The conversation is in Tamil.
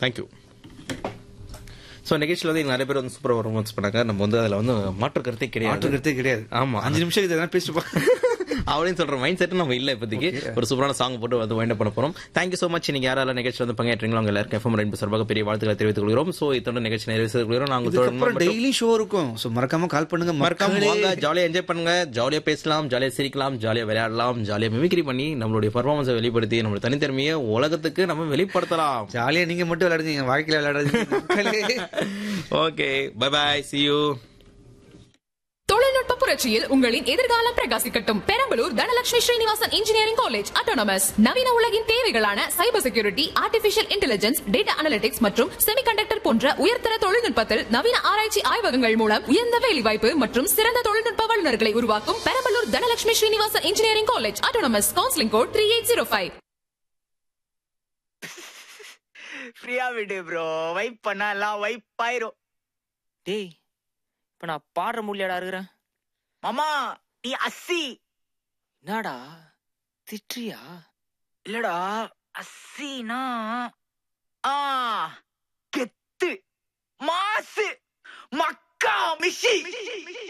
தேங்க்யூ ஸோ நிகழ்ச்சியில் வந்து நிறைய பேர் வந்து சூப்பராக பர்ஃபார்மன்ஸ் பண்ணாங்க நம்ம வந்து அதில் வந்து மாற்று கருத்தே கிடையாது மாற்றுக்கிறதே கிடையாது ஆமா. அஞ்சு நிமிஷம் இது எதனா பேசிட்டு போ. அப்படின்னு சொல்ற மைண்ட் செட் நம்ம இல்ல இப்போதைக்கு ஒரு சூப்பரான சாங் போட்டு வந்து வைண்ட் பண்ண போறோம் தேங்க்யூ சோ மச் நீங்க யாரால நிகழ்ச்சி வந்து பங்கேற்றீங்களோ அவங்க எல்லாருக்கும் எஃப்எம் ரெண்டு சார்பாக பெரிய வாழ்த்துக்களை தெரிவித்துக் கொள்கிறோம் ஸோ இத்தோட நிகழ்ச்சி நிறைவு செய்து கொள்கிறோம் நாங்கள் இதுக்கப்புறம் தொடர்ந்து டெய்லி ஷோ இருக்கும் சோ மறக்காம கால் பண்ணுங்க மறக்காம மக்களே. வாங்க ஜாலியா என்ஜாய் பண்ணுங்க ஜாலியா பேசலாம் ஜாலியா சிரிக்கலாம் ஜாலியா விளையாடலாம் ஜாலியா மிமிக்ரி பண்ணி நம்மளுடைய பர்ஃபார்மன்ஸை வெளிப்படுத்தி நம்மளுடைய தனித்திறமையை உலகத்துக்கு நம்ம வெளிப்படுத்தலாம் ஜாலியா நீங்க மட்டும் விளையாடுங்க என் வாழ்க்கையில விளையாடாதீங்க மக்களே. Okay bye bye see you தொழில்நுட்ப புரட்சியில் உங்களின் எதிர்காலம் பிரகாசிக்கட்டும் Perambalur Dhanalakshmi Srinivasan engineering college autonomous நவீன உலகின் தேவைகளான cyber security artificial intelligence data analytics மற்றும் செமிகண்டக்டர் போன்ற உயர்தர தொழில்நுட்பத்தில் நவீன ஆராய்ச்சி ஆய்வகங்கள் மூலம் உயர்ந்த வேலைவாய்ப்பு மற்றும் சிறந்த தொழில்நுட்ப வல்லுநர்களை உருவாக்கும் Perambalur Dhanalakshmi Srinivasan engineering college autonomous counselling code three eight zero five ஃப்ரீயா விடு ப்ரோ வைப் பண்ணா எல்லாம் வைப் ஆயிரும் டேய் இப்ப நான் பாடுற முடியாடா இருக்கிறேன் மாமா நீ அஸ்ஸி என்னடா திட்டுறியா இல்லடா அஸ்ஸினா ஆ கெத்து மாசு மக்கா மிஷி